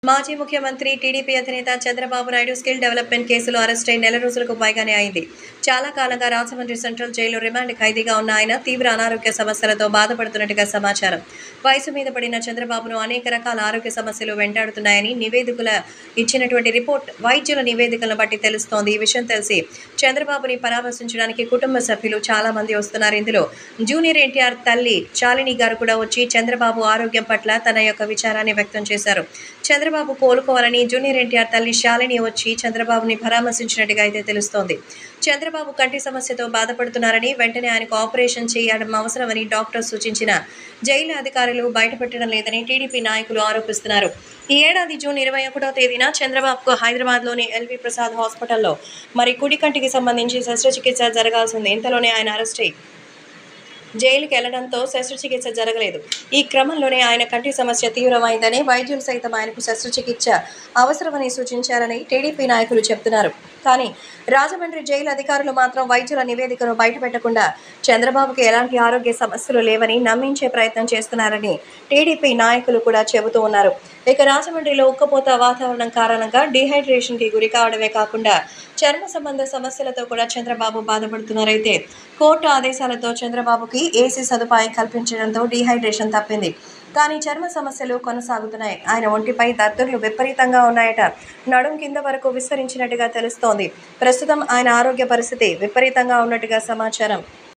మాజీ ముఖ్యమంత్రి టీడీపీ అధినేత చంద్రబాబు నాయుడు స్కిల్ డెవలప్మెంట్ కేసులో అరెస్ట్ అయి నెల రోజులకు పైగానే అయింది చాలా కాలంగా రాజమండ్రి సెంట్రల్ జైలు రిమాండ్ ఖైదీగా ఉన్న ఆయన తీవ్ర అనారోగ్య సమస్యలతో బాధపడుతున్నట్టుగా సమాచారం వయసు మీద పడిన చంద్రబాబును అనేక రకాల ఆరోగ్య సమస్యలు వెంటాడుతున్నాయని నివేదికల ఇచ్చినటువంటి రిపోర్ట్ వైద్యుల నివేదికలను బట్టి తెలుస్తోంది ఈ విషయం తెలిసి చంద్రబాబుని పరామర్శించడానికి కుటుంబ సభ్యులు చాలా మంది వస్తున్నారు ఇందులో జూనియర్ ఎన్టీఆర్ తల్లి శాలిని గారు కూడా వచ్చి చంద్రబాబు ఆరోగ్యం పట్ల తన యొక్క విచారాన్ని వ్యక్తం చేశారు చంద్రబాబు కోలుకోవాలని జూనియర్ ఎన్టీఆర్ తల్లి శాలిని వచ్చి చంద్రబాబుని పరామర్శించినట్టుగా అయితే తెలుస్తోంది చంద్రబాబు కంటి సమస్యతో బాధపడుతున్నారని వెంటనే ఆయనకు ఆపరేషన్ చేయడం అవసరమని డాక్టర్ సూచించిన జైలు అధికారులు బయటపెట్టడం లేదని టీడీపీ నాయకులు ఆరోపిస్తున్నారు ఈ ఏడాది జూన్ ఇరవై ఒకటో తేదీన చంద్రబాబుకు హైదరాబాద్లోని ఎల్వి ప్రసాద్ హాస్పిటల్లో మరి కుడి కంటికి సంబంధించి శస్త్రచికిత్స జరగాల్సింది ఇంతలోనే ఆయన అరెస్ట్ అయ్యి జైలుకి వెళ్లడంతో శస్త్రచికిత్స జరగలేదు ఈ క్రమంలోనే ఆయన కంటి సమస్య తీవ్రమైందని వైద్యులు సైతం ఆయనకు శస్త్రచికిత్స అవసరమని సూచించారని టీడీపీ నాయకులు చెప్తున్నారు కానీ రాజమండ్రి జైలు అధికారులు మాత్రం వైద్యుల నివేదికను బయటపెట్టకుండా చంద్రబాబుకి ఎలాంటి ఆరోగ్య సమస్యలు లేవని నమ్మించే ప్రయత్నం చేస్తున్నారని టీడీపీ నాయకులు కూడా చెబుతూ ఉన్నారు ఇక రాజమండ్రిలో ఉక్కపోత వాతావరణం కారణంగా డీహైడ్రేషన్కి గురి కావడమే కాకుండా చర్మ సంబంధ సమస్యలతో కూడా చంద్రబాబు బాధపడుతున్నారైతే కోర్టు ఆదేశాలతో చంద్రబాబుకి ఏసీ సదుపాయం కల్పించడంతో డీహైడ్రేషన్ తప్పింది కానీ చర్మ సమస్యలు కొనసాగుతున్నాయి ఆయన ఒంటిపై దద్దుర్లు విపరీతంగా ఉన్నాయట నడుం కింద వరకు విస్తరించినట్టుగా తెలుస్తోంది ప్రస్తుతం ఆయన ఆరోగ్య పరిస్థితి విపరీతంగా ఉన్నట్టుగా సమాచారం